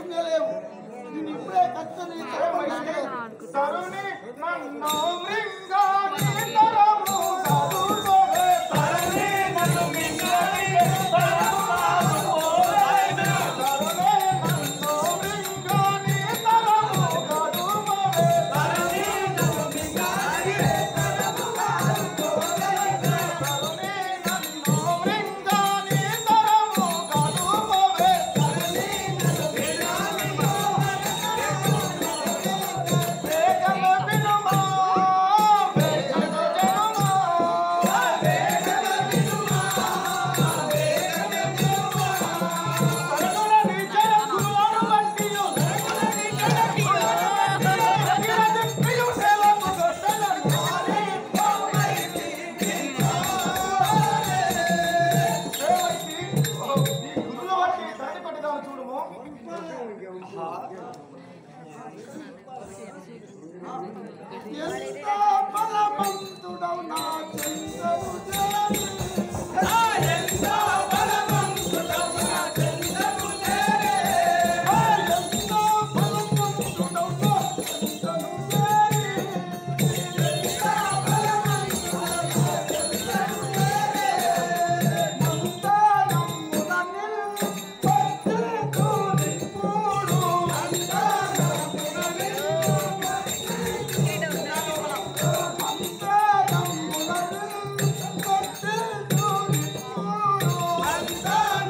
ఉండలేవు నేను ఇప్పుడే ఖచ్చితంగా తరుణి నన్ను మృంగాని తరము సాధువే తరుణి నన్ను మృంగాని తరము సాధువే తరుణి నన్ను మృంగాని తరము సాధువే తరుణి నన్ను మృంగాని తరము సాధువే తరుణి నన్ను మృంగాని తరము సాధువే తరుణి నన్ను వేగమ వినుమా వేగమ జనుమా వేగమ వినుమా వేగమ వినుమా కరుణని జన గురువారు వంటియు కరుణని జన గురువారు వంటియు దిక్కియు సేవకు గొట్టలను ఆలే పౌరైతి దేవైతి ఓ నీ గురుల వంటి ధరణి పట్టుదాము చూడుము ఎంత బలవంతుడవు నా చెందరు చేరి. ఎంత బలవంతుడవు నా చెందకు చేరే ఎంత బలవంతుడవు నా చెందరు చేరి. మందారమున నిల్పొచ్చెను నిప్పుడు. మందారమున నిల్పొచ్చెను నిప్పుడు.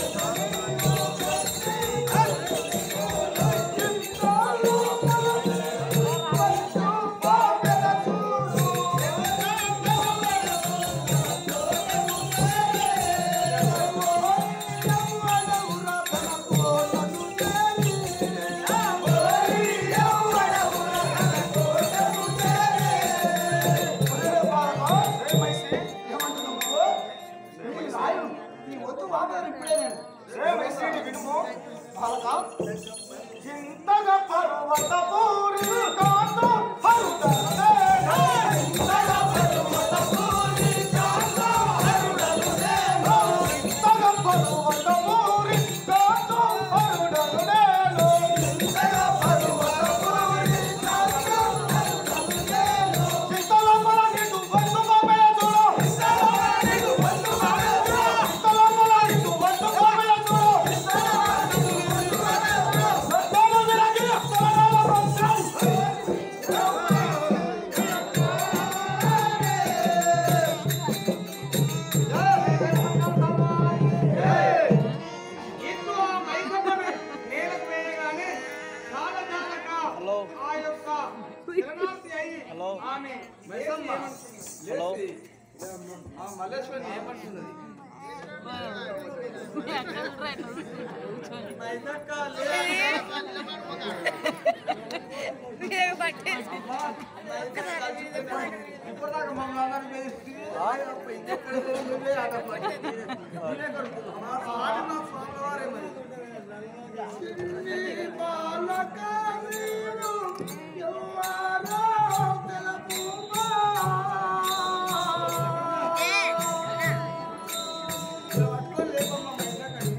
ఇంతగా పర్వత పూరి కాంతో హరుదలే ఇంతగా పర్వత పూరి కాంతో హరుదలే ఇంతగా పర్వత పూరి కాంతో హరుదలే ఇంతగా పర్వత పూరి కాంతో హరుదలే చింతలమ్మల నిన్ను బంధు మామయ్య చూడు చింతలమ్మల నిన్ను బంధు మామయ్య చూడు చింతలమ్మల నిన్ను బంధు మామయ్య చూడు సత్యాలు విరగి అస్తరాల వంశం ఇట్లు ఆ మైసమ్మను నేలకు వేయగానే చాలజాలక ఆ యొక్క శరణార్థి అయి ఆమె మైసమ్మ హలో మల్లేశ్వరి ఏమంటున్నది మైసక్క ఇప్పటిదాకా మమ్మల్ని అందరినీ బెదిరిస్తుంది. అప్ప ఇంకెక్కడ నువ్వే ఆట పట్టింది. నువ్వే కొడుకు. మా స్వామి మా స్వామి వారే మరి. పట్టుకొని లేపమ్మా మైసక్కని.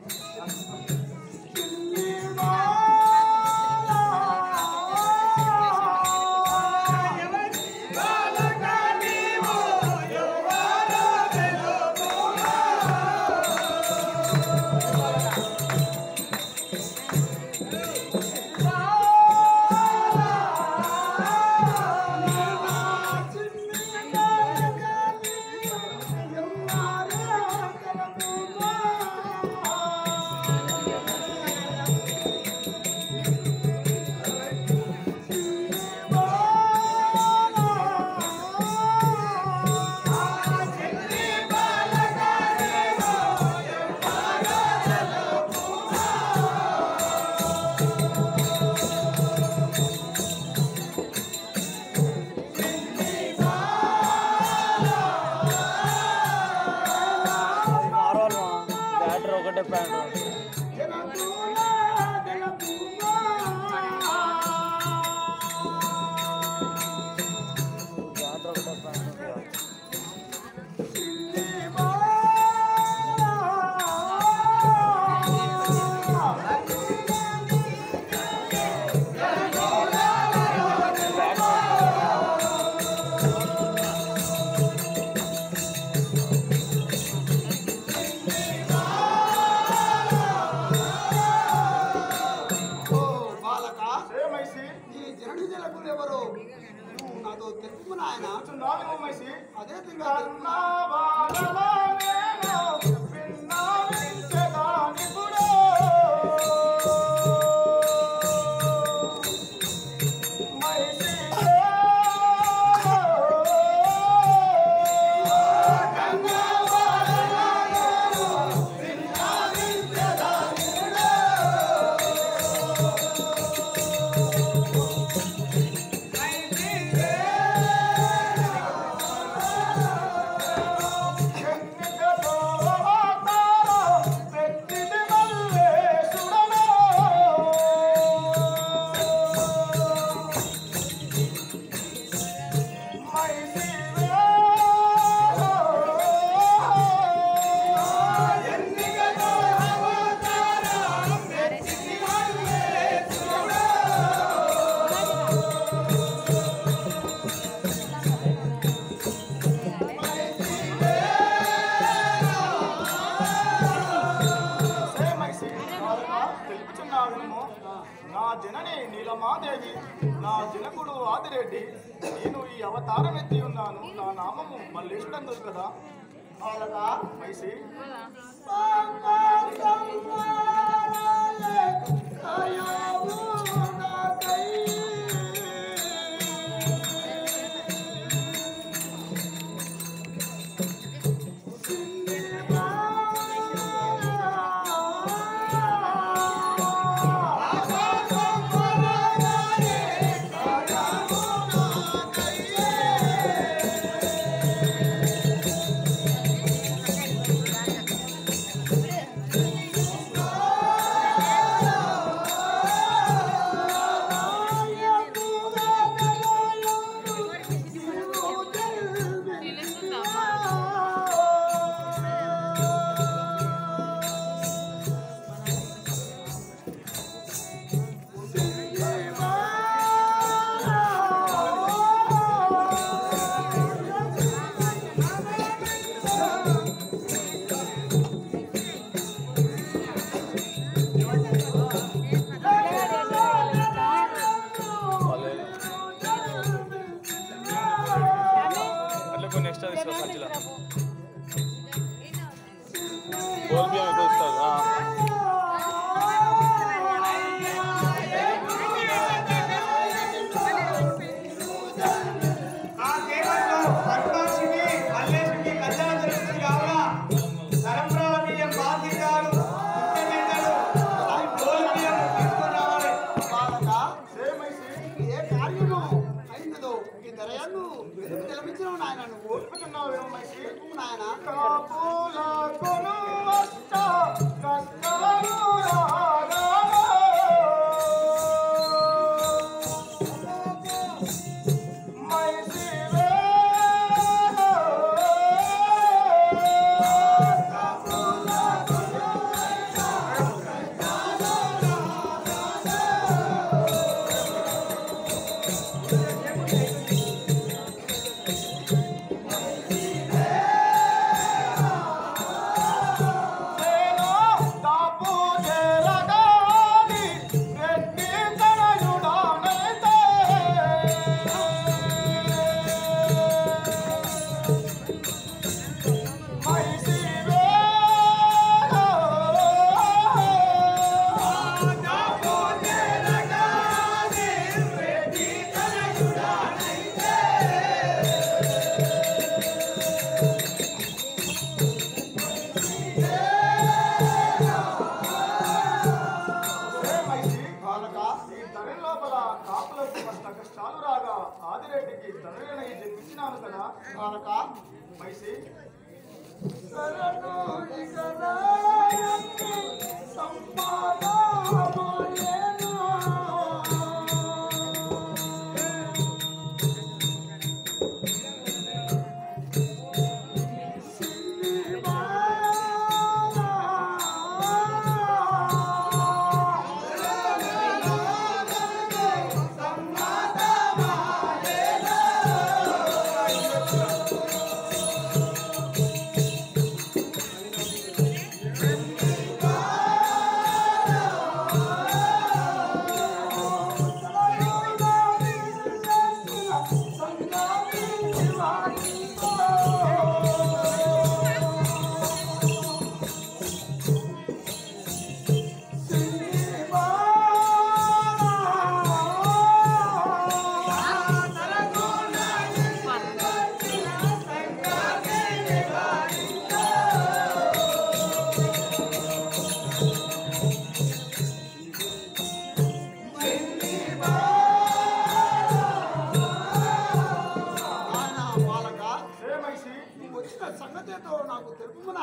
మారవాలి బ్యాటరీ ఒకటే ప్యాంట్ బ్యాటరీ ఒకటే ప్యాంట్ ఉంది కదా. Oh నాయన కూర్చున్నావు మైసి అదే తింగ తెలుపుచున్నావేమో నా జనని నీలమాదేవి నా జనకుడు ఆదిరెడ్డి నేను ఈ అవతారం ఎత్తి ఉన్నాను నా నామము మల్లేశుడందు కదా అలాగా మైసి అట్లా కొన్ని ఎక్స్ట్రా తీసుకో సంచిలో గోల్ బియ్యం ఎక్కువ ఇస్తారు ఆ. ఆ దేవంలో పద్మాక్షిని మల్లేశుడికి కళ్యాణం జరుగుతుంది కావున తలంబ్రాల బియ్యం బాధ్యతలు ముఖ్యమంత్రులు గోల్ బియ్యం తీసుకొని రావాలి బాలక సే మైసి ఏ కార్యము అయినదో ఈ దరయాన్ని వెలుగు తెలపించిన నాయన నువ్వు తెలుపుచున్నావేమో మైసి నాయన కాపుల కొను వస్త కష్టాలు రాగా మైసివే నేను తాపు చేరగాని రెడ్డి తనయుడానైతే మైసివే తాపు చేరగాని రెడ్డి తనయుడానైతే బాలక ఈ తరం లోపల కాపులకు కష్ట కష్టాలు రాగా ఆదిరెడ్డికి తనయుడనై జన్మించినాను కదా బాలక మైసి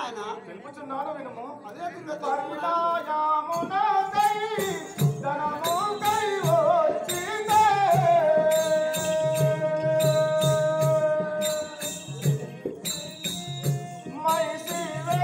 నాయన తెలుపుచున్నాను వినుము అదే కింద పరిణాయమునకై ధనముకై వచ్చితే మైసివే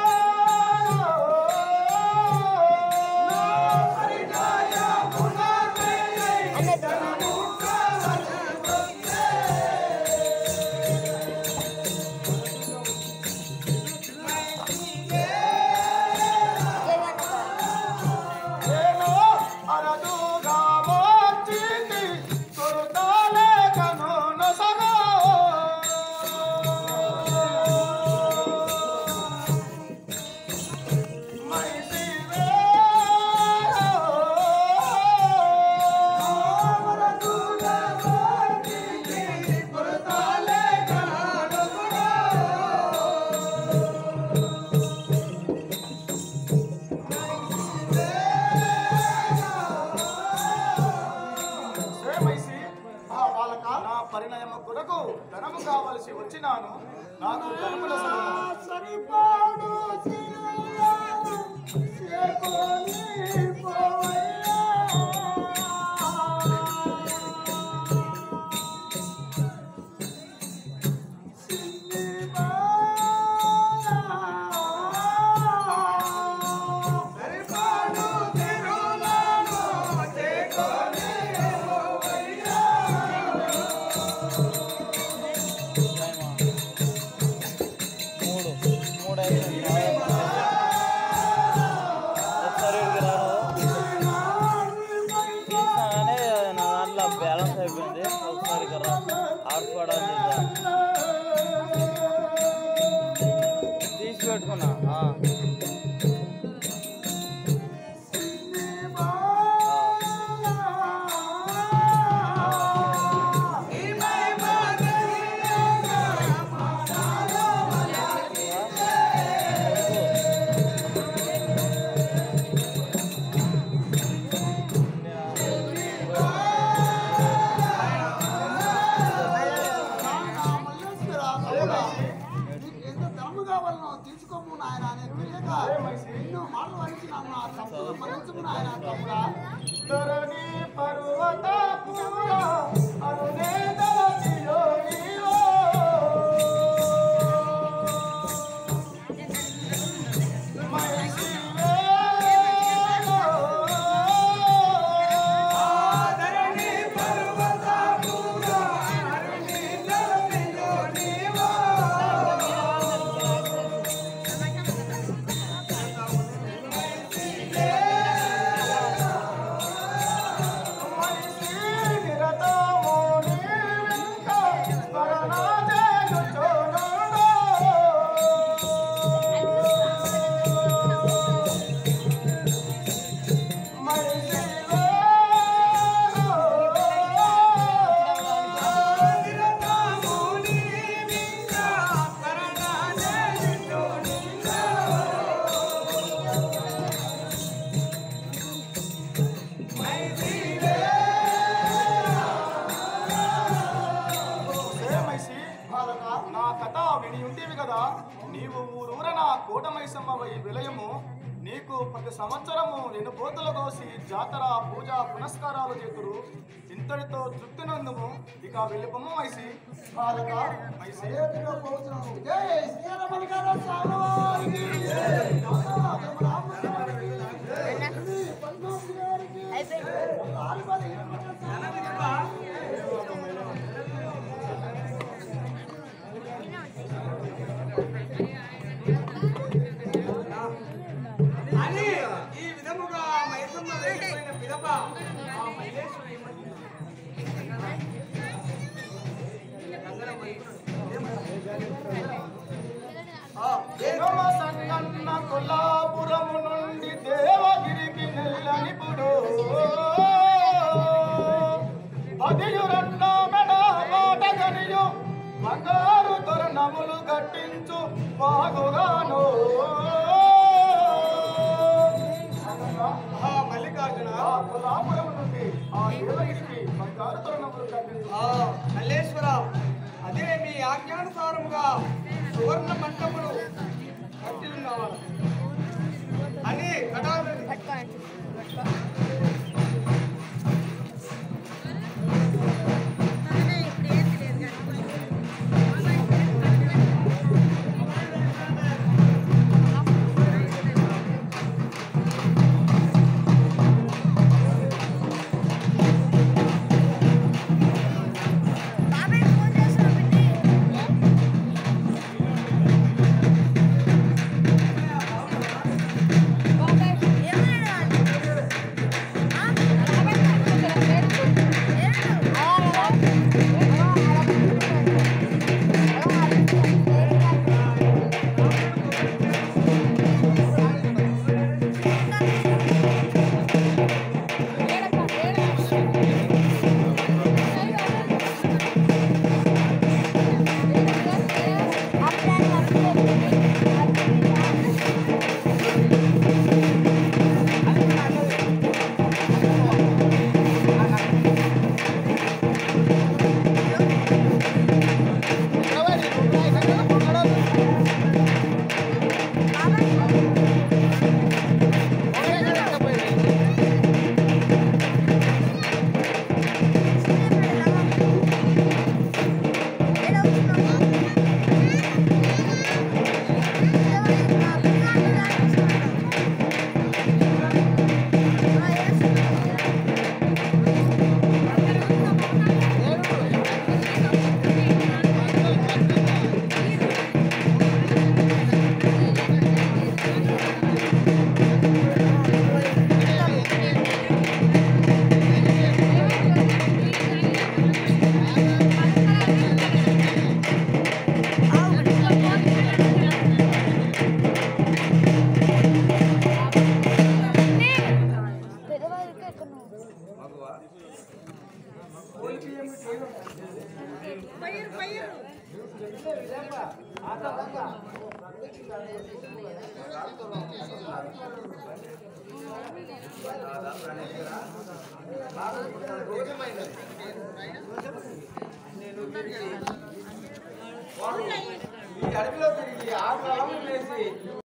నేను అరదుగా వచ్చింది కొరతాలే కను నొసగో మైసివే అరదుగా వచ్చింది కొరతాలే కను శ్రేమైసి ఆ బాలక నా పరిణయము కొరకు ధనము కావలసి వచ్చినాను నాకు ధనముల సలహా సరిపాడు సిరులను చేకొని పోవయ్యా. సిన్ని బాల. సరిపాడు సిరులను చేకొని పోవయ్యా. మూడు మూడు అయిపోయింది ఒకసారి ఇక్కడికి రాను తీసాగానే నా దాంట్లో బ్యాలెన్స్ అయిపోయింది ఒకసారి ఇక్కడ రా ఆడుకోవడానికి తీసి పెట్టుకున్నా ఆ. ఎంత ధనము కావాలనో తీసుకోము నాయన నేను తెలియక ఎన్నో మాటలు వహించినాము నా తప్పులు మన్నించుము నాయన తప్పుడా ధరణి పర్వత పూర అరుణే దళియో నీవో మైసివే ధరణి పర్వత పూర అరుణే దళియో నీవో శ్రేయమైసి బాలక, నా కథ విని ఉంటేవి కదా నీవు ఊరూర నా కూటమైసమ్మవై విలయము నీకు ప్రతి సంవత్సరము ఎన్ని పోతుల కోసి జాతర పూజ పునస్కారాలు చేతురు ఇంతటితో తృప్తి నందుము ఇక వెళ్ళిపోము మైసి బాలక మైసి చేతిలో పోతున్నాము. జై శ్రీరామ గారు స్వామివారికి. రామ రామస్వామికి. శ్రీ పద్మావతి గారికి. ఆదివారి అని ఈ విధముగా మైసమ్మ వెళ్ళిపోయిన పిదప ఆ మల్లేశ్వరి దేవమ సంగన్న కొల్లాపురము నుండి దేవగిరికి నెల్లనిపుడు పదియురన్న మెడ మాటగనియు బంగారు తొరణములు కట్టించు బాగుగాను ఆ మల్లికార్జున ఆ కొల్లాపురం నుండి ఆ దేవగిరికి బంగారు తొరణములు కట్టించు ఆ మల్లేశ్వర అదే మీ ఆజ్ఞానుసారముగా సువర్ణ మంటములు ఈ అడవిలో తిరిగి ఆ కాలం వేసి